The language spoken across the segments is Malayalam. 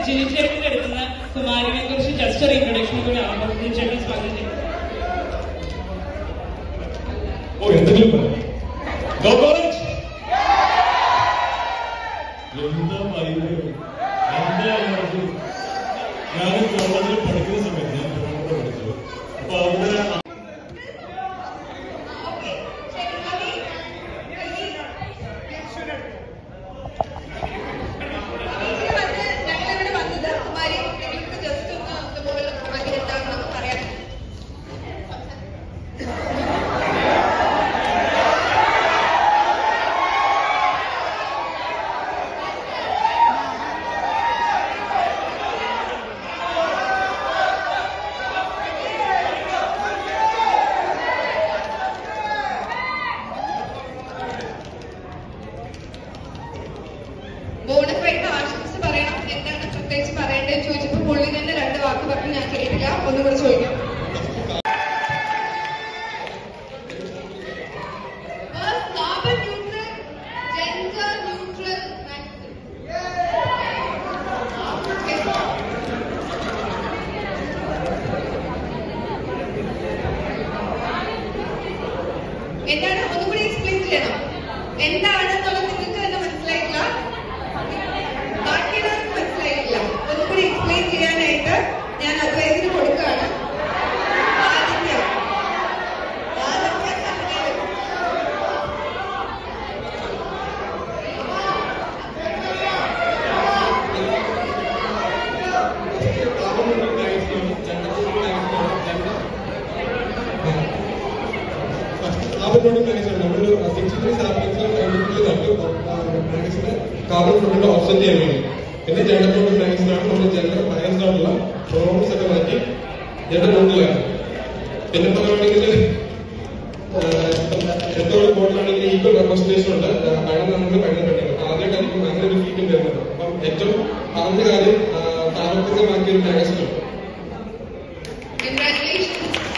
ജിനിച്ചേട്ടന്റെ അടുത്തുനിന്ന് കുമാരിനെ കുറിച്ച് ജസ്റ്റ് ഒരു ഇൻട്രൊഡക്ഷൻ കൂടി ആവുമ്പോൾ ജിനിച്ചേട്ടൻ സ്വാഗതം ചെയ്യും ഓ എന്തെങ്കിലും പറയാം Go College! എന്താ പറയുന്നത്? എന്താ ഇത്? ഞാൻ കോളേജിൽ പഠിക്കുന്ന സമയത്ത് ഞാൻ ട്രിവാൻഡ്രത്ത് പഠിച്ചത് അപ്പൊ അവിടെ ഞങ്ങളിവിടെ വന്നത് കുമാരി നിങ്ങൾക്ക് ജസ്റ്റ് ഒന്ന് ഇതുപോലെ കുമാരി എന്താണെന്ന് പറയാം ബോണഫൈഡ് ആശംസ പറയണം എന്താണ് പ്രത്യേകിച്ച് പറയേണ്ടത് ചോദിച്ചപ്പോൾ പുള്ളി തന്നെ രണ്ട് വാക്ക് പറഞ്ഞു ഞാൻ കേട്ടില്ല ഒന്നും കൂടെ ചോദിക്കാം കാർബൺ ന്യൂട്രൽ ജെൻഡർ ന്യൂട്രൽ എന്താണ് ഒന്നുകൂടി എക്സ്പ്ലെയിൻ ചെയ്യണം എന്താണ് എന്നുള്ളത് നിങ്ങൾക്ക് തന്നെ മനസ്സിലായില്ല ബാക്കിയുള്ളവർക്ക് മനസ്സിലായില്ല ഒന്നുകൂടി എക്സ്പ്ലെയിൻ ചെയ്യാനായിട്ട് ഞാൻ അദ്വൈതിന് കൊടുക്കുകയാണ് ആദിത്യ ആദിത്യ സഹദേവൻ കാർബൺ ഫുഡിന്റെ ഓപ്ഷൻ ചെയ്യാൻ വേണ്ടി പിന്നെ ജെൻഡർ നോട്ട് സയൻസിലാണ് നമ്മൾ ജെൻഡർ ബയൻസ്ഡ് ആയിട്ടുള്ള പ്രോബ്ലംസ് ഒക്കെ മാറ്റി ജെൻഡർ നോട്ടിലാണ് പിന്നെ പറയുകയാണെങ്കിൽ എന്തോ ബോർഡിലാണെങ്കിൽ ഈക്വൽ റെപ്രസെന്റേഷൻ ഉണ്ട് പഴം നമ്മൾ പഴം പെട്ടെന്ന് ആദ്യമായിട്ടായിരിക്കും അങ്ങനെ ഒരു സീറ്റും വരുന്നത് അപ്പം ഏറ്റവും പറഞ്ഞ കാര്യം പ്രാവർത്തികമാക്കിയ ഒരു മാഗസിൻ ഉണ്ട് Congratulations.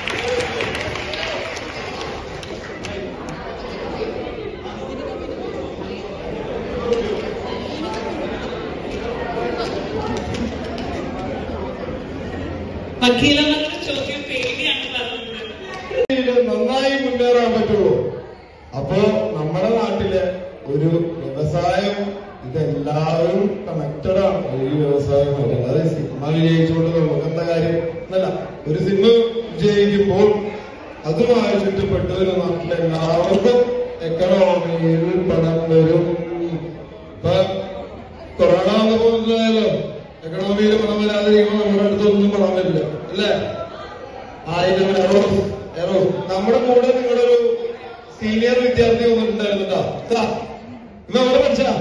വക്കീലെന്നുള്ള ചോദ്യം പേടിയാണ് പറഞ്ഞത് ഇത് നന്നായി മുന്നേറാൻ പറ്റുള്ളൂ അപ്പോ നമ്മുടെ നാട്ടിലെ ഒരു വ്യവസായം ഇതെല്ലാവരും കണക്റ്റഡ് ആണ് ഈ വ്യവസായമായിട്ട് അല്ലാതെ സിനിമ വിജയിച്ചുകൊണ്ട് നമുക്ക് എന്താ കാര്യം എന്നല്ല ഒരു സിനിമ വിജയിക്കുമ്പോൾ അതുമായി ചുറ്റപ്പെട്ട് ഒരു നാട്ടിലെ എല്ലാവർക്കും എക്കണോമിയിൽ പണം വരും ഇപ്പൊ കൊറോണ വന്നപ്പോഴല്ലോ എക്കണോമിയിൽ പണം വരാതിരിക്കുമ്പോൾ നമ്മുടെ അടുത്തൊന്നും പണം വരില്ല അല്ലേ ആയിരം എറോ എറോ നമ്മുടെ കൂടെ നിങ്ങളുടെ ഒരു സീനിയർ വിദ്യാർത്ഥി വന്നിട്ടുണ്ടായിരുന്നു കേട്ടോ ഇതാ, ഇവ അവിടെ പഠിച്ചാ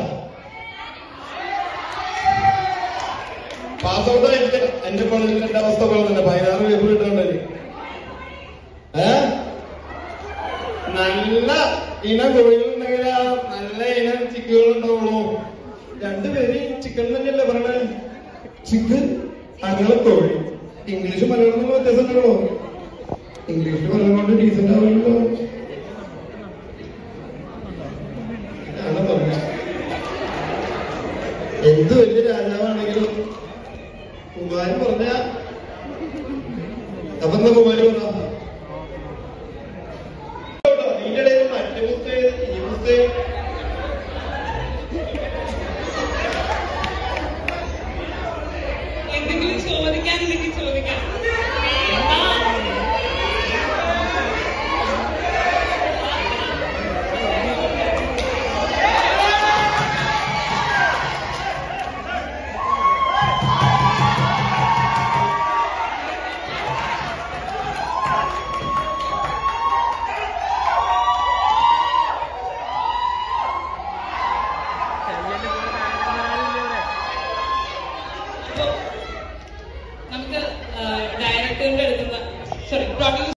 പാസ് ഔട്ട് ആയിട്ട് എന്റെ കോളേജിൽ എന്റെ അവസ്ഥ പോലെ തന്നെ പതിനാറ് പേപ്പർ കിട്ടുന്നുണ്ടല്ലേ ഏ നല്ല ഇനം കോഴികളുണ്ടെങ്കിൽ ആ നല്ല ഇനം ചിക്കുകൾ ഉണ്ടാവുള്ളൂ രണ്ടുപേര് ചിക്കൻ തന്നെയല്ലേ പറയണേ ചിക്കൻ അങ്ങനെ കോഴി ഇംഗ്ലീഷ് മലയാളം തമ്മിൽ വ്യത്യാസം ഉണ്ടല്ലോ ഇംഗ്ലീഷ് മലയാളം കൊണ്ട് ഡീസന്റ് ആവുമല്ലോ ഇതാണ് പറഞ്ഞത്. എന്ത് വലിയ രാജാവാണെങ്കിലും കുമാരി പറഞ്ഞ അപ്പൊ എന്താ കുമാരി പറ ഇതിന്റെ ഇടയിൽ മറ്റേ പുസ്തകം ഈ പുസ്തകം എന്തെങ്കിലും ചോദിക്കാനുണ്ടെങ്കിൽ ചോദിക്കാം ആ. അപ്പോ നമുക്ക് ഡയറക്ടറിന്റെ അടുത്തുനിന്ന് സോറി പ്രൊഡ്യൂസർ